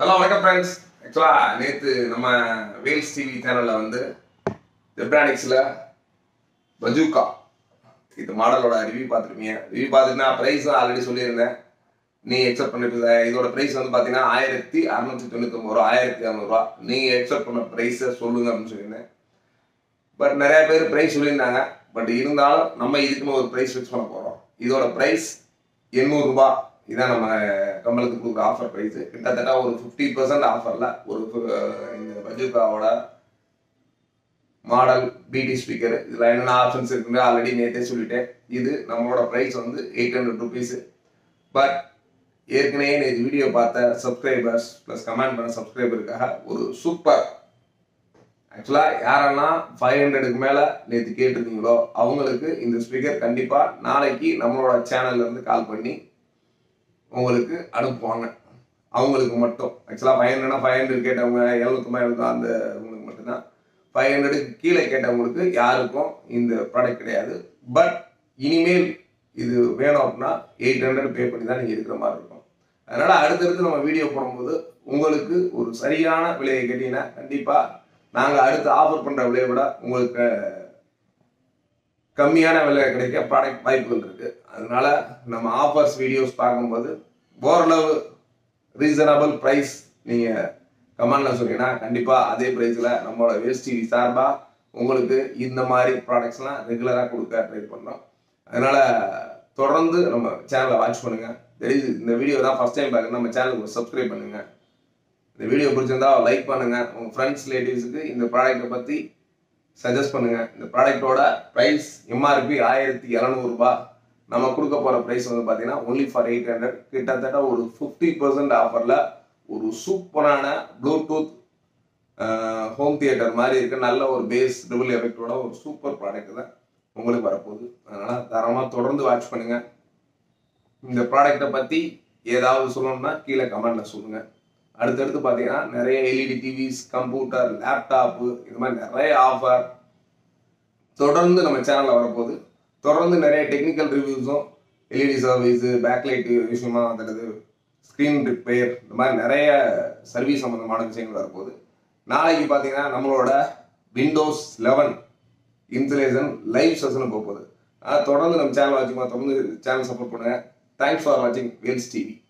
hello வணக்கம் friends ஆக்சுவலாக நேற்று நம்ம வேல்ஸ் டிவி சேனலில் வந்து ஜெப்ரானிக்ஸில் பஜூக்கா இது மாடலோட ரிவ்யூ பார்த்துருப்பீங்க ரிவ்யூ பார்த்துட்டுனா ப்ரைஸ் ஆல்ரெடி சொல்லியிருந்தேன் நீ எக்ஸப்ட் பண்ணிட்டு இதோட ப்ரைஸ் வந்து பார்த்தீங்கன்னா ஆயிரத்தி அறநூற்றி தொண்ணூத்தொம்பது ரூபா ஆயிரத்தி இரநூறுவா நீங்கள் எக்ஸப்ட் பண்ண ப்ரைஸை சொல்லுங்க அப்படின்னு சொல்லியிருந்தேன் பட் நிறைய பேர் ப்ரைஸ் சொல்லியிருந்தாங்க பட் இருந்தாலும் நம்ம இதுக்குன்னு ஒரு ப்ரைஸ் ஃபிக்ஸ் பண்ண போகிறோம் இதோட ப்ரைஸ் எண்ணூறுரூபா இதான் நம்ம கம்பளத்துக்கு கொடுக்குற ஆஃபர் ப்ரைஸ் கிட்டத்தட்ட ஒரு ஃபிஃப்டி பர்சன்ட் ஆஃபரில் ஒரு ஃபு- இந்த பஜூக்காவோட மாடல் பிடி ஸ்பீக்கர் இதில் என்னென்ன ஆப்ஷன்ஸ் இருக்குன்னு ஆல்ரெடி நேற்றே சொல்லிட்டேன் இது நம்மளோட ப்ரைஸ் வந்து எயிட் ஹண்ட்ரட் ருபீஸு பட் ஏற்கனவே நேற்று வீடியோ பார்த்த சப்ஸ்கிரைபர்ஸ் ப்ளஸ் கமெண்ட் பண்ண சப்ஸ்கிரைபருக்காக ஒரு சூப்பர் ஆக்சுவலாக யாரெல்லாம் ஃபைவ் ஹண்ட்ரடுக்கு மேலே நேற்று கேட்டிருந்தீங்களோ அவங்களுக்கு இந்த ஸ்பீக்கர் கண்டிப்பாக நாளைக்கு நம்மளோட சேனல்ல இருந்து கால் பண்ணி உங்களுக்கு அனுப்புவாங்க அவங்களுக்கு மட்டும் ஆக்சுவலாக ஃபைவ் ஹண்ட்ரட்னா ஃபைவ் ஹண்ட்ரட் கேட்டவங்க எழுநூத்தம்பது எழுநூத்தா அந்த உங்களுக்கு மட்டும்தான் ஃபைவ் ஹண்ட்ரடுக்கு கீழே கேட்டவங்களுக்கு யாருக்கும் இந்த ப்ராடக்ட் கிடையாது பட் இனிமேல் இது வேணும் அப்படின்னா எயிட் ஹண்ட்ரட் பே பண்ணி தான் நீங்கள் இருக்கிற மாதிரி இருக்கும் அதனால் அடுத்தடுத்து நம்ம வீடியோ போடும்போது உங்களுக்கு ஒரு சரியான விலையை கேட்டீங்கன்னா கண்டிப்பாக நாங்கள் அடுத்து ஆஃபர் பண்ணுற விலையை விட உங்களுக்கு கம்மியான விலை கிடைக்க ப்ராடக்ட் வாய்ப்புகள் இருக்கு அதனால நம்ம ஆஃபர்ஸ் வீடியோஸ் பார்க்கும்போது ஓரளவு ரீசனபிள் ப்ரைஸ் நீங்கள் கமெண்ட்ல சொன்னீங்கன்னா கண்டிப்பாக அதே ப்ரைஸில் நம்மளோட வேஸ்ட் டிவி சார்பாக உங்களுக்கு இந்த மாதிரி ப்ராடக்ட்ஸ்லாம் ரெகுலராக கொடுக்க ட்ரை பண்ணுறோம் அதனால தொடர்ந்து நம்ம சேனலை வாட்ச் பண்ணுங்க தெரியுது இந்த வீடியோ தான் ஃபர்ஸ்ட் டைம் பார்க்குறது நம்ம சேனலுக்கு சப்ஸ்கிரைப் பண்ணுங்க இந்த வீடியோ பிடிச்சிருந்தா லைக் பண்ணுங்க உங்க ஃப்ரெண்ட்ஸ் ரிலேட்டிவ்ஸுக்கு இந்த ப்ராடக்ட்டை பற்றி சஜஸ்ட் பண்ணுங்க இந்த ப்ராடக்ட்டோட ப்ரைஸ் எம்ஆர்பி ஆயிரத்தி இரநூறுபா நம்ம கொடுக்க போகிற ப்ரைஸ் வந்து பார்த்தீங்கன்னா ஒன்லி ஃபார் எயிட் ஹண்ட்ரட் கிட்டத்தட்ட ஒரு ஃபிஃப்டி பர்சன்ட் ஆஃபரில் ஒரு சூப்பரான ப்ளூடூத் ஹோம் தியேட்டர் மாதிரி இருக்க நல்ல ஒரு பேஸ் டபுள் எஃபெக்டோட ஒரு சூப்பர் ப்ராடக்ட் தான் உங்களுக்கு வரப்போகுது அதனால் தரமாக தொடர்ந்து வாட்ச் பண்ணுங்க இந்த ப்ராடக்ட்டை பற்றி ஏதாவது சொல்லணும்னா கீழே கமெண்ட்ல சொல்லுங்க அடுத்தடுத்து பார்த்தீங்கன்னா நிறைய எல்இடி டிவிஸ் கம்ப்யூட்டர் லேப்டாப்பு இது மாதிரி நிறைய ஆஃபர் தொடர்ந்து நம்ம சேனலில் வரப்போகுது தொடர்ந்து நிறைய டெக்னிக்கல் ரிவ்யூஸும் எல்இடி சர்வீஸு பேக்லைட் விஷயமா வந்துடுது ஸ்க்ரீன் ரிப்பேர் இந்த மாதிரி நிறைய சர்வீஸ் சம்மந்தமான விஷயங்கள் வரப்போகுது நாளைக்கு பார்த்தீங்கன்னா நம்மளோட Windows eleven installation live session போக போகுது அதனால தொடர்ந்து நம்ம சேனல் வாட்சிங்க தொடர்ந்து சேனல் சப்போர்ட் பண்ணுங்க தேங்க்ஸ் ஃபார் வாட்சிங் வேல்ஸ் டிவி